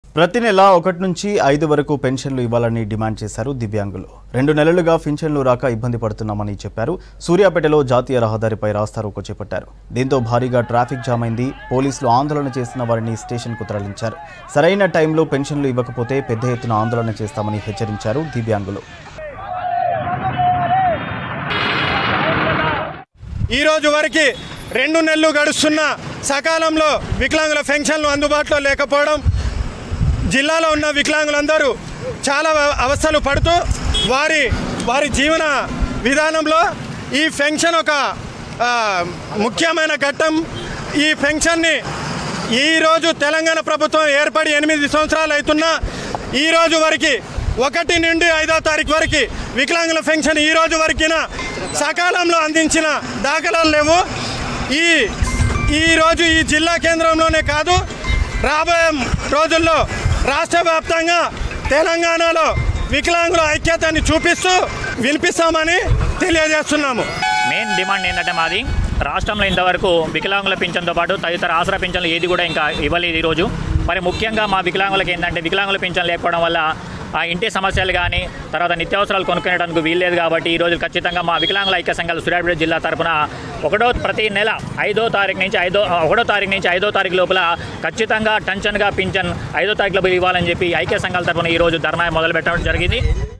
ప్రతి నెల ఒకటి నుంచి ఐదు వరకు పెన్షన్లు ఇవ్వాలని డిమాండ్ చేశారు దివ్యాంగులు రెండు నెలలుగా పెన్షన్లు రాక ఇబ్బంది పడుతున్నామని చెప్పారు సూర్యాపేటలో జాతీయ రహదారిపై రాస్తారోకో చేపట్టారు దీంతో భారీగా ట్రాఫిక్ జామ్ అయింది పోలీసులు ఆందోళన చేసిన వారిని స్టేషన్కు తరలించారు సరైన టైంలో పెన్షన్లు ఇవ్వకపోతే పెద్ద ఎత్తున ఆందోళన చేస్తామని హెచ్చరించారు దివ్యాంగులు ఈ రోజు వరకు రెండు నెలలు గడుస్తున్న సకాలంలో వికలాంగుల పెన్షన్లు అందుబాటులో లేకపోవడం జిల్లాలో ఉన్న వికలాంగులందరూ చాలా అవస్థలు పడుతూ వారి వారి జీవన విధానంలో ఈ పెన్షన్ ఒక ఆ, ముఖ్యమైన ఘట్టం ఈ పెన్షన్ని ఈరోజు తెలంగాణ ప్రభుత్వం ఏర్పడి ఎనిమిది సంవత్సరాలు అవుతున్నా ఈ రోజు వరకు ఒకటి నుండి ఐదో తారీఖు వరకు వికలాంగుల పెన్షన్ ఈ రోజు వరకున సకాలంలో అందించిన దాఖలాలు లేవు ఈ ఈరోజు ఈ జిల్లా కేంద్రంలోనే కాదు రాబోయే రోజుల్లో రాష్ట్ర వ్యాప్తంగా తెలంగాణలో వికలాంగుల ఐక్యతని చూపిస్తూ వినిపిస్తామని తెలియజేస్తున్నాము మెయిన్ డిమాండ్ ఏంటంటే మాది రాష్ట్రంలో ఇంతవరకు వికలాంగుల పింఛన్తో పాటు తదితర ఆసరా పింఛన్లు ఏది కూడా ఇంకా ఇవ్వలేదు ఈరోజు మరి ముఖ్యంగా మా వికలాంగులకు ఏంటంటే వికలాంగుల పింఛన్ లేకపోవడం వల్ల ఆ ఇంటి సమస్యలు కానీ తర్వాత నిత్యావసరాలు కొనుక్కునేటానికి వీల్లేదు కాబట్టి ఈరోజు ఖచ్చితంగా మా వికలాంగుల ఐక్య సంఘాలు సూర్యాపేట జిల్లా తరపున ఒకటో ప్రతి నెల ఐదో తారీఖు నుంచి ఐదో ఒకటో తారీఖు నుంచి ఐదో తారీఖు లోపల ఖచ్చితంగా టెన్షన్గా పింఛన్ ఐదో తారీఖు లోపల ఇవ్వాలని చెప్పి ఐక్య సంఘాల తరపున ఈరోజు ధర్నా మొదలు పెట్టడం జరిగింది